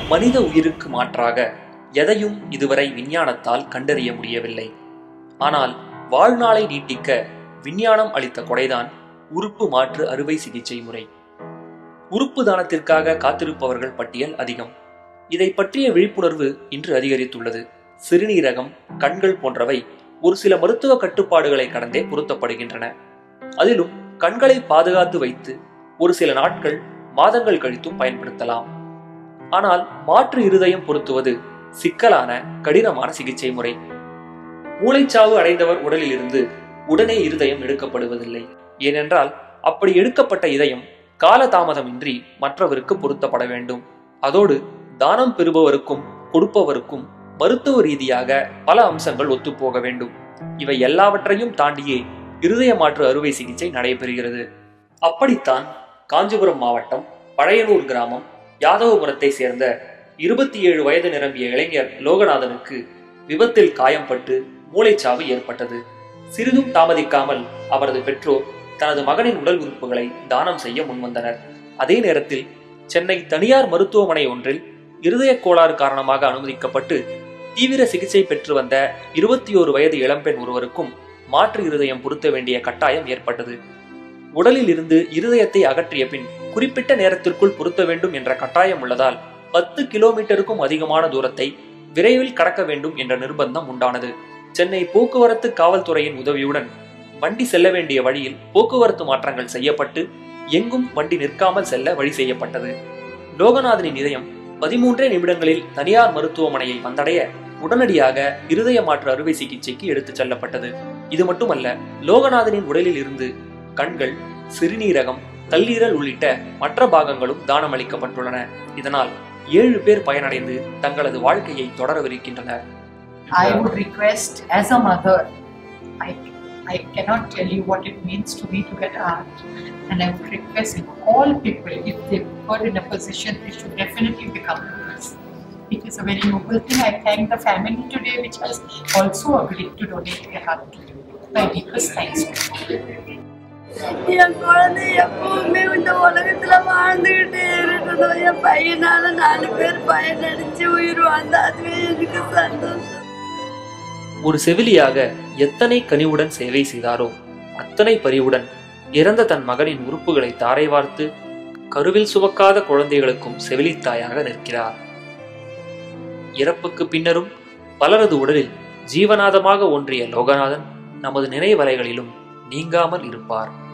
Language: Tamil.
மனித உயிருக்கு மாற்றாக எதையும் இதுவரை விஞ்ஞானத்தால் கண்டறிய முடியவில்லை ஆனால் வாழ்நாளை நீட்டிக்க விஞ்ஞானம் அளித்த கொடைதான் உறுப்பு மாற்று அறுவை சிகிச்சை முறை உறுப்பு தானத்திற்காக காத்திருப்பவர்கள் பட்டியல் அதிகம் இதை பற்றிய விழிப்புணர்வு இன்று அதிகரித்துள்ளது சிறுநீரகம் கண்கள் போன்றவை ஒரு சில மருத்துவ கட்டுப்பாடுகளை கடந்தே பொருத்தப்படுகின்றன அதிலும் கண்களை பாதுகாத்து வைத்து ஒரு சில நாட்கள் மாதங்கள் கழித்தும் பயன்படுத்தலாம் ஆனால் மாற்று இருதயம் பொருத்துவது சிக்கலான கடினமான சிகிச்சை முறை மூளைச்சாவு அடைந்தவர் உடலில் இருந்து உடனே இருதயம் எடுக்கப்படுவதில்லை ஏனென்றால் அப்படி எடுக்கப்பட்ட இதயம் காலதாமதமின்றி மற்றவருக்கு பொருத்தப்பட வேண்டும் அதோடு தானம் பெறுபவருக்கும் கொடுப்பவருக்கும் மருத்துவ ரீதியாக பல அம்சங்கள் ஒத்துப்போக வேண்டும் இவை எல்லாவற்றையும் தாண்டியே இருதய மாற்று அறுவை சிகிச்சை நடைபெறுகிறது அப்படித்தான் காஞ்சிபுரம் மாவட்டம் பழையனூர் கிராமம் யாதவபுரத்தை சேர்ந்த இருபத்தி ஏழு வயது நிரம்பிய இளைஞர் லோகநாதனுக்கு விபத்தில் காயம்பட்டு மூளைச்சாவு ஏற்பட்டது சிறிதும் தாமதிக்காமல் அவரது பெற்றோர் தனது மகனின் உடல் உறுப்புகளை தானம் செய்ய முன்வந்தனர் அதே நேரத்தில் சென்னை தனியார் மருத்துவமனை ஒன்றில் இருதய கோளாறு காரணமாக அனுமதிக்கப்பட்டு தீவிர சிகிச்சை பெற்று வந்த இருபத்தி ஓரு வயது இளம்பெண் ஒருவருக்கும் மாற்று இருதயம் பொருத்த வேண்டிய கட்டாயம் ஏற்பட்டது உடலில் இருந்து இருதயத்தை அகற்றிய பின் குறிப்பிட்ட நேரத்திற்குள் பொருத்த வேண்டும் என்ற கட்டாயம் உள்ளதால் பத்து கிலோமீட்டருக்கும் அதிகமான தூரத்தை விரைவில் கடக்க வேண்டும் என்ற நிர்பந்தம் உண்டானது சென்னை போக்குவரத்து காவல்துறையின் உதவியுடன் வண்டி செல்ல வேண்டிய வழியில் போக்குவரத்து மாற்றங்கள் செய்யப்பட்டு எங்கும் வண்டி நிற்காமல் செல்ல வழி செய்யப்பட்டது லோகநாதனின் இதயம் பதிமூன்றே நிமிடங்களில் தனியார் மருத்துவமனையை வந்தடைய உடனடியாக இருதய மாற்று அறுவை சிகிச்சைக்கு எடுத்துச் செல்லப்பட்டது இது மட்டுமல்ல லோகநாதனின் உடலில் இருந்து கண்கள் சிறுநீரகம் கல்லீரல் உள்ளிட்ட மற்ற பாகங்களும் தானமளிக்கப்பட்டுள்ளன இதனால் ஏழு பேர் பயனடைந்து தங்களது வாழ்க்கையை தொடரவிருக்கின்றனர் I would request, as a mother, I, I cannot tell you what it means to me to get a heart. And I would request all people, if they were in a position, they should definitely become donors. It is a very noble thing. I thank the family today, which has also agreed to donate their heart to you. My deepest thanks to you. என் குழந்தை எப்பவுமே இந்த உலகத்துல வாழ்ந்துகிட்டே இருக்கணும் என் பையனால நாலு பேர் பயனடைஞ்சு உயிர் வாழ்ந்தா அதுவே எனக்கு சந்தோஷம் ஒரு செவிலியாக எத்தனை கனிவுடன் சேவை செய்தாரோ அத்தனை பரிவுடன் இறந்த தன் மகனின் உறுப்புகளை தாரை வார்த்து கருவில் சுமக்காத குழந்தைகளுக்கும் செவிலித்தாயாக நிற்கிறார் இறப்புக்கு பின்னரும் பலரது உடலில் ஜீவநாதமாக ஒன்றிய லோகநாதன் நமது நினைவலைகளிலும் நீங்காமல் இருப்பார்